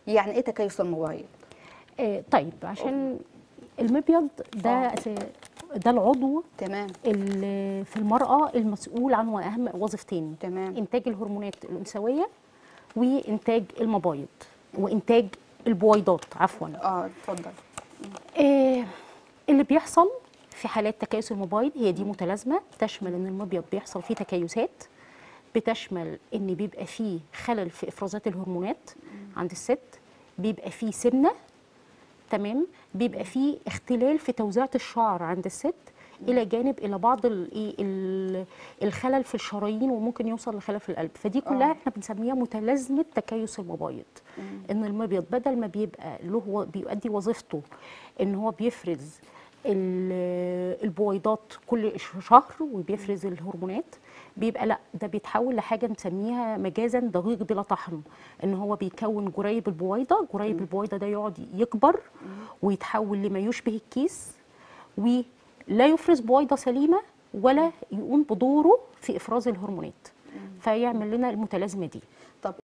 يعني ايه تكيس المبيض آه طيب عشان المبيض ده ده العضو تمام اللي في المرأة المسؤول عن أهم وظيفتين تمام. إنتاج الهرمونات الأنثوية وإنتاج المبايض وإنتاج البويضات عفوا اه اتفضل آه اللي بيحصل في حالات تكيس المبايض هي دي متلازمة تشمل إن المبيض بيحصل فيه تكيسات بتشمل إن بيبقى فيه خلل في إفرازات الهرمونات عند الست بيبقى فيه سمنة تمام بيبقى فيه اختلال في توزيعة الشعر عند الست الى جانب الى بعض ال- إيه ال- الخلل في الشرايين وممكن يوصل لخلل في القلب فدي كلها آه. احنا بنسميها متلازمه تكيس المبايض ان المبيض بدل ما بيبقى له و- بيؤدي وظيفته ان هو بيفرز ال- البويضات كل ش- شهر وبيفرز الهرمونات بيبقى لا ده بيتحول لحاجه نسميها مجازا دقيق بلا طحن ان هو بيكون جريب البويضه جريب البويضه ده يقعد يكبر ويتحول لما يشبه الكيس ولا يفرز بويضه سليمه ولا يقوم بدوره في افراز الهرمونات فيعمل لنا المتلازمه دي